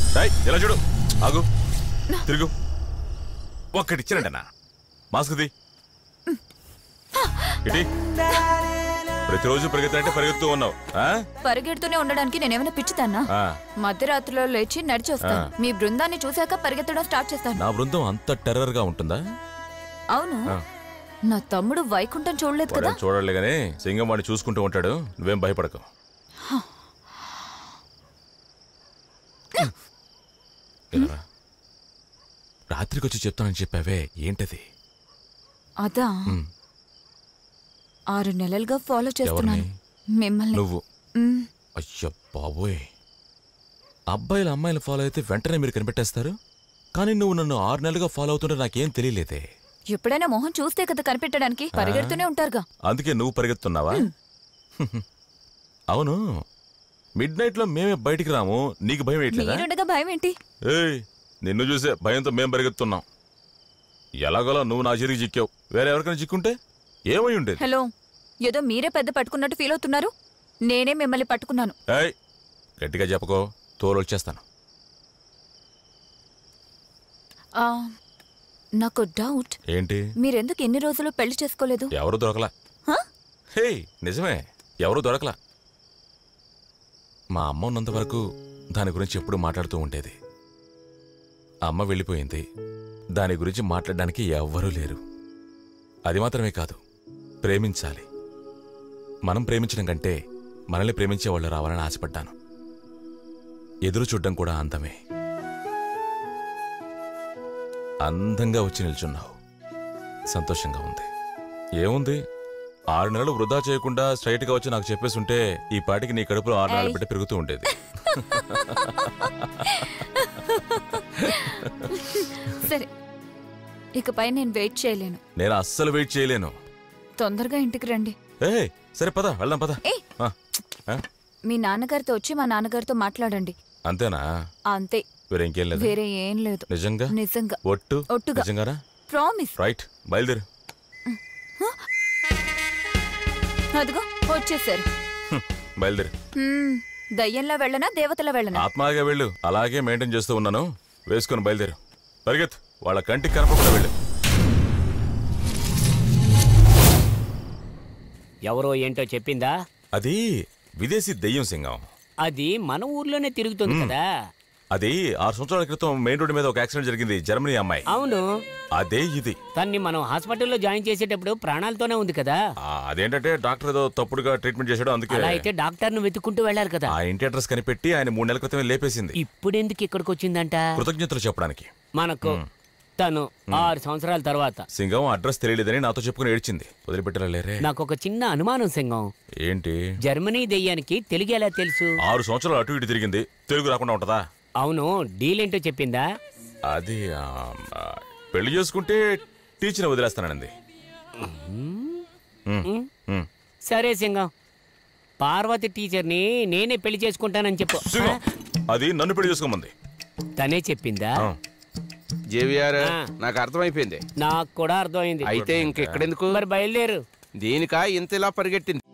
రేయ్, ఇలా చూడు ఆగు తిరుగు ఒక్కటి ఇచ్చానంటనా మాస్క్ ది ఇటీ ప్రతిరోజు పరిగెత్తంటే పరిగెత్తూ ఉన్నావు ఆ? పరిగెడుతూనే ఉండడానికి నేనేమైనా పిచ్చితానా ఆ. మధ్యరాత్రిలో లేచి నడిచి వస్తాను ఆ. మీ బృందాన్ని చూశాక పరిగెత్తడం స్టార్ట్ చేస్తాను నా బృందం అంత టెర్రర్ గా ఉంటుందా అవును ఆ. నా తమ్ముడు వైకుంఠం చూడలేదు కదా వాడేం చూడాలి గానీ సింగం వాడిని చూసుకుంటూ ఉంటాడు నువ్వేం భయపడకు ఇలా రా. రాత్రికి వచ్చి చెప్తానని చెప్పావే ఏంటది అదా ఉమ్. ఆరు నెలలుగా ఫాలో చేస్తున్నాను మిమ్మల్ని నువ్వు మ్, అయ్య బాబోయ్ అబ్బాయిలు అమ్మాయిలు ఫాలో అయితే వెంటనే మీరు కనిపెట్టేస్తారు కానీ నువ్వు నన్ను ఆరు నెలలుగా ఫాలో అవుతుంటే నాకేం తెలియలేదే ఎప్పుడైనా మొహం చూస్తే కదా కనిపెట్టడానికి పరిగెడుతూనే ఉంటారుగా అందుకే నువ్వు పరిగెత్తున్నావా అవును మిడ్ నైట్ లో మేమే బయటికి రాము నీకు భయం వేయట్లేదా మీరుండగా భయం ఏంటి ఏయ్ నిన్ను చూసే భయంతో మేం పరిగెత్తున్నాం ఎలాగోలా నువ్వు నా చిరికి చిక్కావు వేరే ఎవరికైనా చిక్కుంటే ఏమై ఉండేది హలో ఏదో మీరే పెద్ద పట్టుకున్నట్టు ఫీల్ అవుతున్నారు నేనే మిమ్మల్ని పట్టుకున్నాను ఏయ్ గట్టిగా చెప్పకో తోలు వచ్చేస్తాను ఆ, నాకు డౌట్ ఏంటి మీరెందుకు ఎన్ని రోజులు పెళ్లి చేసుకోలేదు ఎవరు దొరకలా హ? హే నిజమే ఎవరు దొరకలా మా అమ్మ ఉన్నంత వరకు దాని గురించి ఎప్పుడు మాట్లాడుతూ ఉండేది అమ్మ వెళ్ళిపోయింది దాని గురించి మాట్లాడడానికి ఎవ్వరూ లేరు అది మాత్రమే కాదు ప్రేమించాలి మనం ప్రేమించడం కంటే మనల్ని ప్రేమించే వాళ్ళు రావాలని ఆశపడ్డాను ఎదురు చూడ్డం కూడా అందమే అందంగా వచ్చి నిల్చున్నావు సంతోషంగా ఉంది ఏముంది ఆరు నెలలు వృధా చేయకుండా స్ట్రైట్ గా వచ్చి నాకు చెప్పేసి ఉంటే ఈ పాటికి నీ కడుపులో ఆరు నెలలు ఏయ్. పెట్టి పెరుగుతూ ఉండేది సరే ఇకపై నేను వెయిట్ చేయలేను నేను అస్సలు వెయిట్ చేయలేను తొందరగా ఇంటికి రండి ఏ సరే పద వెళ్దాం పద ఏయ్. ఆ, ఆ, మీ నాన్నగారితో వచ్చి మా నాన్నగారితో మాట్లాడండి అంతేనా అంతే వేరే ఇంకేం లేదు వేరే ఏం లేదు నిజంగా నిజంగా ఒట్టు ఒట్టుగా. నిజంగానా ప్రామిస్ రైట్ బయలుదేరు అదిగో వచ్చేసారు హ్మ్, బయలుదేరు హ్మ్, దయ్యంలా వెళ్ళనా దేవతలా వెళ్ళనా ఆత్మాగా వెళ్ళు అలాగే మెయింటైన్ చేస్తూ ఉన్నాను వేసుకొని బయలుదేరు పరిగెత్తు వాళ్ళ కంటికి కనపడకుండా వెళ్ళు ఎవరో ఏంటో చెప్పిందా అది విదేశీ దెయ్యం సింగం అది మన ఊర్లోనే తిరుగుతుంది కదా అది ఆరు సంవత్సరాల క్రితం మెయిన్ రోడ్డు మీద ఒక యాక్సిడెంట్ జరిగింది జర్మనీ అమ్మాయి అవును అదే ఇది తన్ని మనం హాస్పిటల్లో జాయిన్ చేసేటప్పుడు ప్రాణాలతోనే ఉంది కదా ఆ, అదేంటంటే డాక్టర్ ఏదో తప్పుడుగా ట్రీట్మెంట్ చేశాడు అందుకే అలా అయితే డాక్టర్ను వెతుక్కుంటూ వెళ్ళారు కదా ఆ ఇంటి అడ్రస్ కనిపెట్టి ఆయన మూడు నెలల క్రితమే లేపేసింది ఇప్పుడెందుకు ఇక్కడికి వచ్చిందంట కృతజ్ఞతలు చెప్పడానికి మనకు తను ఆరు సంవత్సరాల తర్వాత సింగం అడ్రస్ తెలియలేదని నాతో చెప్పుకుని ఏడ్చింది వదిలిపెట్టలే లేరే నాకు ఒక చిన్న అనుమానం సింగం ఏంటి జర్మనీ దెయ్యానికి తెలుగు ఎలా తెలుసు ఆరు సంవత్సరాలు అటు ఇటు తిరిగింది తెలుగు రాకుండా ఉంటదా అవును డీల్ ఏంటో చెప్పిందా అది ఆ, ఆ, పెళ్లి చేసుకుంటే టీచర్ వదిలేస్తానండి ఉమ్, ఉమ్. సరే సింగం పార్వతి టీచర్ని నేనే పెళ్లి చేసుకుంటానని చెప్పు సింగం అది నన్ను పెళ్లి చేసుకోమంది తనే చెప్పిందా ఆ, జేవిఆర్ ఆ. నాకు అర్థమైపోయింది నాకు కూడా అర్థమైంది అయితే ఇంకెక్కడెందుకు మరి బయలుదేరు దీనికా ఇంత ఇలా పరిగెట్టింది